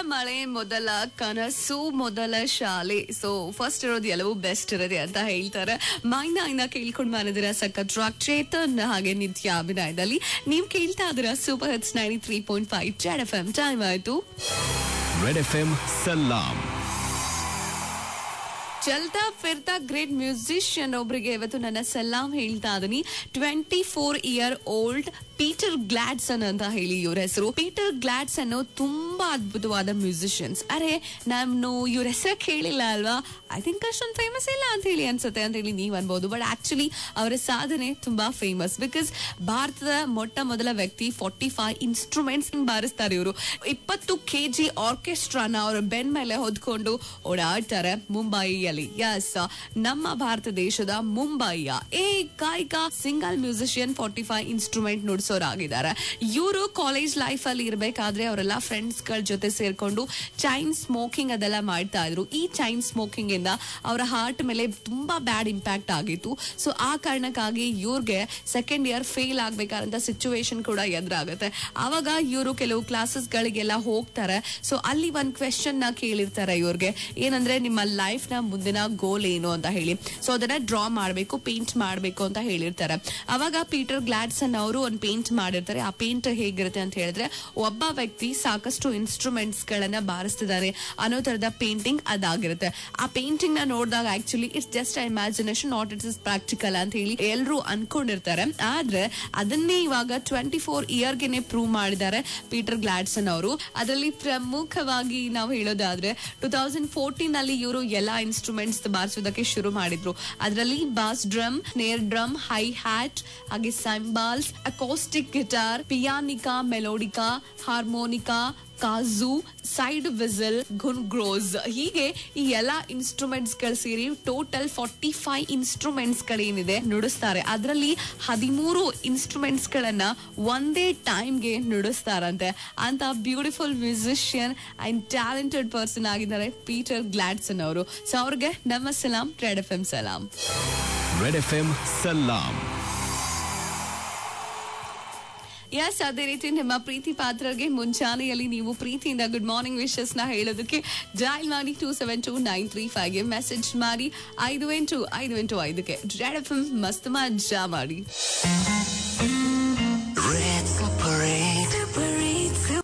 ಮಳೆ ಮೊದಲ ಕನಸು ಮೊದಲ ಶಾಲೆ ಸೊ ಫಸ್ಟ್ ಇರೋದು ಎಲ್ಲವೂ ಬೆಸ್ಟ್ ಇರೋದೆ ಅಂತ ಹೇಳ್ತಾರೆ ಮೈನಾ ಇನ್ನ ಕೇಳ್ಕೊಂಡ್ ಮಾಡಿದಿರ ಸಖತ್ ರಾಕ್ ಚೇತನ್ ಹಾಗೆ ನಿತ್ಯ ಅಭಿನಯದಲ್ಲಿ ನೀವು ಕೇಳ್ತಾ ಇದ್ದೀರಾ super hits ninety three point five Z F M time ಆಯ್ತು रेड एफ एम सलाम ಚಲ್ತಾ ಫಿರ್ತಾ ಗ್ರೇಟ್ ಮ್ಯೂಸಿಷಿಯನ್ ಒಬ್ರಿಗೆ ಇವತ್ತು ನನ್ನ ಸಲಾಂ ಹೇಳ್ತಾ ಇದೀನಿ twenty four year old Peter Gladson ಅಂತ ಹೇಳಿ ಇವ್ರ ಹೆಸರು ಪೀಟರ್ ಗ್ಲಾಡ್ಸನ್ ತುಂಬಾ ಅದ್ಭುತವಾದ ಮ್ಯೂಸಿಷಿಯನ್ಸ್ ಅರೆ ನಾನು ಇವ್ರ ಹೆಸರು ಕೇಳಿಲ್ಲ ಅಲ್ವಾ ಐ ಥಿಂಕ್ ಅಷ್ಟೊಂದು ಫೇಮಸ್ ಇಲ್ಲ ಅಂತ ಹೇಳಿ ಅನ್ಸುತ್ತೆ ಅಂತ ಹೇಳಿ ನೀವ್ ಅನ್ಬೋದು ಬಟ್ ಆಕ್ಚುಲಿ ಅವರ ಸಾಧನೆ ತುಂಬಾ ಫೇಮಸ್ ಬಿಕಾಸ್ ಭಾರತದ ಮೊಟ್ಟ ಮೊದಲ ವ್ಯಕ್ತಿ ಫಾರ್ಟಿ ಫೈವ್ ಇನ್ಸ್ಟ್ರೂಮೆಂಟ್ಸ್ ಬಾರಿಸ್ತಾರೆ ಇವರು ಇಪ್ಪತ್ತು ಕೆಜಿ ಆರ್ಕೆಸ್ಟ್ರಾನ ಅವರ ಬೆನ್ ಮೇಲೆ ಹೊದ್ಕೊಂಡು ಓಡಾಡ್ತಾರೆ ಮುಂಬೈಯಲ್ಲಿ ಎಸ್ ನಮ್ಮ ಭಾರತ ದೇಶದ ಮುಂಬೈಯ ಏ ಗಾಯಕ single musician forty five instrument ನುಡಿಸೋರಾಗಿದ್ದಾರೆ ಇವರು ಕಾಲೇಜ್ ಲೈಫ್ ಅಲ್ಲಿ ಇರಬೇಕಾದ್ರೆ ಅವರೆಲ್ಲ ಫ್ರೆಂಡ್ಸ್ ಗಳ ಜೊತೆ ಸೇರ್ಕೊಂಡು ಚೈನ್ ಸ್ಮೋಕಿಂಗ್ ಅದೆಲ್ಲ ಮಾಡ್ತಾ ಇದ್ರು ಈ ಚೈನ್ ಸ್ಮೋಕಿಂಗ್ ಇಂದ ಅವರ ಹಾರ್ಟ್ ಮೇಲೆ ತುಂಬಾ ಬ್ಯಾಡ್ ಇಂಪ್ಯಾಕ್ಟ್ ಆಗಿತ್ತು ಸೊ ಆ ಕಾರಣಕ್ಕಾಗಿ ಇವ್ರಿಗೆ ಸೆಕೆಂಡ್ ಇಯರ್ ಫೇಲ್ ಆಗ್ಬೇಕಾದಂತ ಸಿಚುವೇಶನ್ ಕೂಡ ಎದುರಾಗುತ್ತೆ ಆವಾಗ ಇವರು ಕೆಲವು ಕ್ಲಾಸಸ್ ಗಳಿಗೆಲ್ಲ ಹೋಗ್ತಾರೆ ಸೊ ಅಲ್ಲಿ ಒಂದ್ ಕ್ವೆಶನ್ ನ ಕೇಳಿರ್ತಾರೆ ಇವ್ರಿಗೆ ಏನಂದ್ರೆ ನಿಮ್ಮ ಲೈಫ್ ನ ಮುಂದಿನ ಗೋಲ್ ಏನು ಅಂತ ಹೇಳಿ ಸೊ ಅದನ್ನ ಡ್ರಾ ಮಾಡ್ಬೇಕು ಪೇಂಟ್ ಮಾಡ್ಬೇಕು ಅಂತ ಹೇಳಿರ್ತಾರೆ ಅವಾಗ ಪೀಟರ್ ಗ್ಲಾಡ್ಸನ್ ಅವರು ಒಂದು ಪೇಂಟ್ ಮಾಡಿರ್ತಾರೆ ಆ ಪೇಂಟ್ ಹೇಗಿರುತ್ತೆ ಅಂತ ಹೇಳಿದ್ರೆ ಒಬ್ಬ ವ್ಯಕ್ತಿ ಸಾಕಷ್ಟು ಇನ್ಸ್ಟ್ರೂಮೆಂಟ್ಸ್ ಗಳನ್ನ ಬಾರಿಸ್ತಿದ್ದಾರೆ ಅನ್ನೋ ತರದ ಪೇಂಟಿಂಗ್ ಅದಾಗಿರುತ್ತೆ ಆ ಪೇಂಟಿಂಗ್ ನ ನೋಡಿದಾಗ actually it's just imagination not it's is practical ಅಂತ ಹೇಳಿ ಎಲ್ಲರೂ ಅನ್ಕೊಂಡಿರ್ತಾರೆ ಆದ್ರೆ ಅದನ್ನೇ ಇವಾಗ ಟ್ವೆಂಟಿ ಫೋರ್ ಇಯರ್ಗೆನೆ ಪ್ರೂವ್ ಮಾಡಿದ್ದಾರೆ ಪೀಟರ್ ಗ್ಲಾಡ್ಸನ್ ಅವರು ಅದರಲ್ಲಿ ಪ್ರಮುಖವಾಗಿ ನಾವು ಹೇಳೋದಾದ್ರೆ ಟೂ ತೌಸಂಡ್ ಫೋರ್ಟೀನ್ ಅಲ್ಲಿ ಇವರು ಎಲ್ಲಾ ಇನ್ಸ್ಟ್ರೂಮೆಂಟ್ಸ್ ಬಾರಿಸೋದಕ್ಕೆ ಶುರು ಮಾಡಿದ್ರು ಅದರಲ್ಲಿ bass drum snare drum hi hat ಹಾಗೆ cymbals acoustic guitar pianica melodica harmonica kazoo side whistle ಗುನ್ ಗ್ರೋಸ್ ಹೀಗೆ ಈ ಎಲ್ಲಾ ಇನ್ಸ್ಟ್ರೂಮೆಂಟ್ಸ್ ಗಳು ಸೇರಿ ಟೋಟಲ್ ಫಾರ್ಟಿ ಫೈವ್ ಇನ್ಸ್ಟ್ರೂಮೆಂಟ್ಸ್ ಗಳೇನಿದೆ ನುಡಿಸ್ತಾರೆ ಅದರಲ್ಲಿ ಹದಿಮೂರು ಇನ್ಸ್ಟ್ರೂಮೆಂಟ್ಸ್ ಗಳನ್ನ ಒಂದೇ ಟೈಮ್ಗೆ ನುಡಿಸ್ತಾರಂತೆ ಅಂತ beautiful musician and talented person ಆಗಿದ್ದಾರೆ ಪೀಟರ್ ಗ್ಲಾಡ್ಸನ್ ಅವರು ಸೊ ಅವ್ರಿಗೆ ನಮ್ಮ ಸಲಾಂ ರೆಡ್ ಎಫ್ ಎಂ ಸಲಾಂ रेड एफ एम सलाम ಎಸ್ ಅದೇ ರೀತಿ ನಿಮ್ಮ ಪ್ರೀತಿ ಪಾತ್ರರಿಗೆ ಮುಂಚಾನೆಯಲ್ಲಿ ನೀವು ಪ್ರೀತಿಯಿಂದ ಗುಡ್ ಮಾರ್ನಿಂಗ್ ವಿಶಸ್ ನ ಹೇಳೋದಕ್ಕೆ ಡಯಲ್ ಮಾಡಿ two seven two nine three ಫೈವ್ಗೆ ಮೆಸೇಜ್ ಮಾಡಿ ಐದು ಎಂಟು ಐದು ಎಂಟು ಐದಕ್ಕೆ ರೆಡ್ ಎಫ್ ಎಂ ಮಸ್ತ್ ಮಜಾ ಮಾಡಿ